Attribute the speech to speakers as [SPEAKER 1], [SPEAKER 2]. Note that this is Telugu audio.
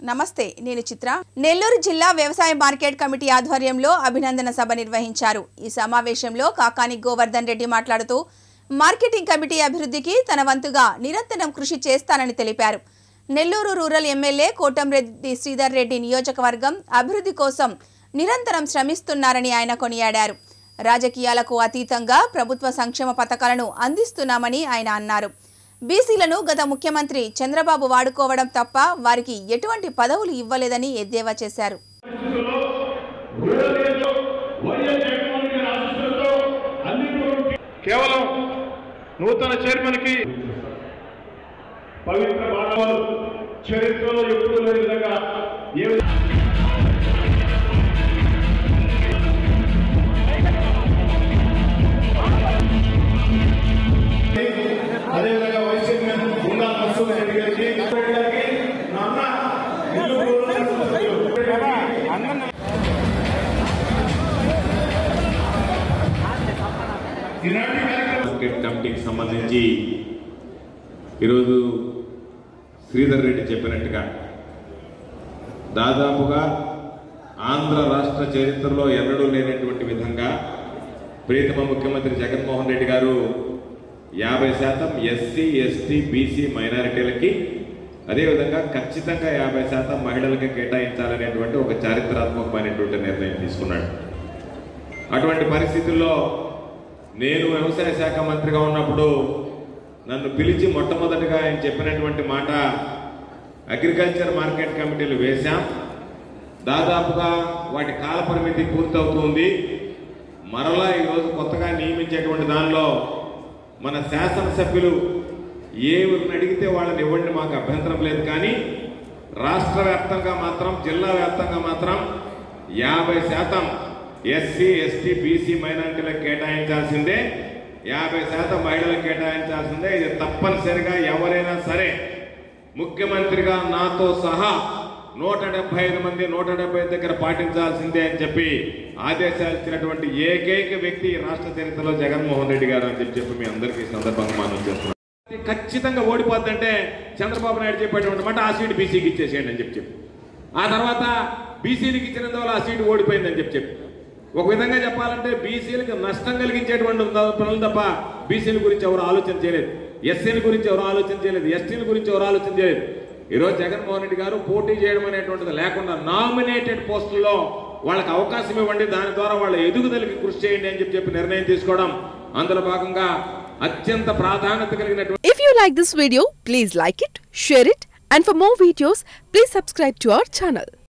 [SPEAKER 1] నమస్తే నేను చిత్ర నెల్లూరు జిల్లా వ్యవసాయ మార్కెట్ కమిటీ ఆధ్వర్యంలో అభినందన సభ నిర్వహించారు ఈ సమావేశంలో కాకాని గోవర్ధన్ రెడ్డి మాట్లాడుతూ మార్కెటింగ్ కమిటీ అభివృద్ధికి తన వంతుగా నిరంతరం కృషి చేస్తానని తెలిపారు నెల్లూరు రూరల్ ఎమ్మెల్యే కోటంరెడ్డి శ్రీధర్ రెడ్డి నియోజకవర్గం అభివృద్ధి కోసం నిరంతరం శ్రమిస్తున్నారని ఆయన కొనియాడారు రాజకీయాలకు అతీతంగా ప్రభుత్వ సంక్షేమ పథకాలను అందిస్తున్నామని ఆయన అన్నారు బీసీలను గత ముఖ్యమంత్రి చంద్రబాబు వాడుకోవడం తప్ప వారికి ఎటువంటి పదవులు ఇవ్వలేదని ఎద్దేవా చేశారు
[SPEAKER 2] కేవలం నూతన చైర్మన్ కి పవిత్ర భావాలు చరిత్రలో ఎప్పుడు లేని విధంగా ఏ విధంగా అదేవిధంగా వైస్ చైర్మన్ గుండా మసూద్ రెడ్డి గారికి రెడ్డి గారికి నా అన్న నెల్లూరు రూరల్ సభ్యులు ఈనాటి కార్యక్రమం
[SPEAKER 3] మార్కెట్ కమిటీకి సంబంధించి ఈరోజు శ్రీధర్ రెడ్డి చెప్పినట్టుగా దాదాపుగా ఆంధ్ర రాష్ట్ర చరిత్రలో ఎన్నడూ లేనటువంటి విధంగా ప్రీతమ ముఖ్యమంత్రి జగన్మోహన్ రెడ్డి గారు యాభై శాతం ఎస్సీ ఎస్టీ బీసీ మైనారిటీలకి అదేవిధంగా ఖచ్చితంగా యాభై శాతం మహిళలకి కేటాయించాలనేటువంటి ఒక చారిత్రాత్మకమైనటువంటి నిర్ణయం తీసుకున్నాడు అటువంటి పరిస్థితుల్లో నేను వ్యవసాయ శాఖ మంత్రిగా ఉన్నప్పుడు నన్ను పిలిచి మొట్టమొదటిగా ఆయన చెప్పినటువంటి మాట అగ్రికల్చర్ మార్కెట్ కమిటీలు వేశాం దాదాపుగా వాటి కాల పరిమితి పూర్తవుతుంది మరలా ఈరోజు కొత్తగా నియమించేటువంటి దానిలో మన శాసనసభ్యులు ఏ ఊరిని అడిగితే వాళ్ళని ఇవ్వండి మాకు అభ్యంతరం లేదు కానీ రాష్ట్ర వ్యాప్తంగా మాత్రం జిల్లా వ్యాప్తంగా మాత్రం యాభై శాతం ఎస్సీ ఎస్టీ బీసీ మైనారిటీలకు కేటాయించాల్సిందే యాభై శాతం మహిళలకు కేటాయించాల్సిందే ఇది తప్పనిసరిగా ఎవరైనా సరే ముఖ్యమంత్రిగా నాతో సహా నూట డెబ్బై ఐదు మంది నూట డెబ్బై ఐదు దగ్గర పాటించాల్సిందే అని చెప్పి ఆదేశాలు ఇచ్చినటువంటి ఏకైక వ్యక్తి ఈ రాష్ట్ర చరిత్రలో జగన్మోహన్ రెడ్డి గారు అని చెప్పి చెప్పి మీ అందరికీ ఈ సందర్భంగా మనం చేస్తున్నాం ఖచ్చితంగా ఓడిపోద్దంటే చంద్రబాబు నాయుడు చెప్పేటువంటి మాట ఆ సీటు బీసీకి ఇచ్చేసేయండి అని చెప్పి చెప్పి ఆ తర్వాత బీసీలకు ఇచ్చినందువల్ల ఆ సీటు ఓడిపోయిందని చెప్పి చెప్పి ఒక విధంగా చెప్పాలంటే బీసీలకు నష్టం కలిగించేటువంటి పనులు తప్ప బీసీల గురించి ఎవరు ఆలోచన చేయలేదు ఎస్సీల గురించి ఎవరు ఆలోచన చేయలేదు ఎస్టీల గురించి ఎవరు ఆలోచన చేయలేదు ఈరోజు జగన్మోహన్ రెడ్డి గారు పోటీ చేయడం అనేటువంటిది లేకుండా నామినేటెడ్ పోస్టుల్లో వాళ్ళకి అవకాశం ఇవ్వండి దాని ద్వారా వాళ్ళ ఎదుగుదలకి కృషి చేయండి అని చెప్పి చెప్పి నిర్ణయం తీసుకోవడం అందులో భాగంగా అత్యంత ప్రాధాన్యత కలిగినటువంటి
[SPEAKER 4] If you like this video, please like it, share it, and for more videos, please subscribe to our channel.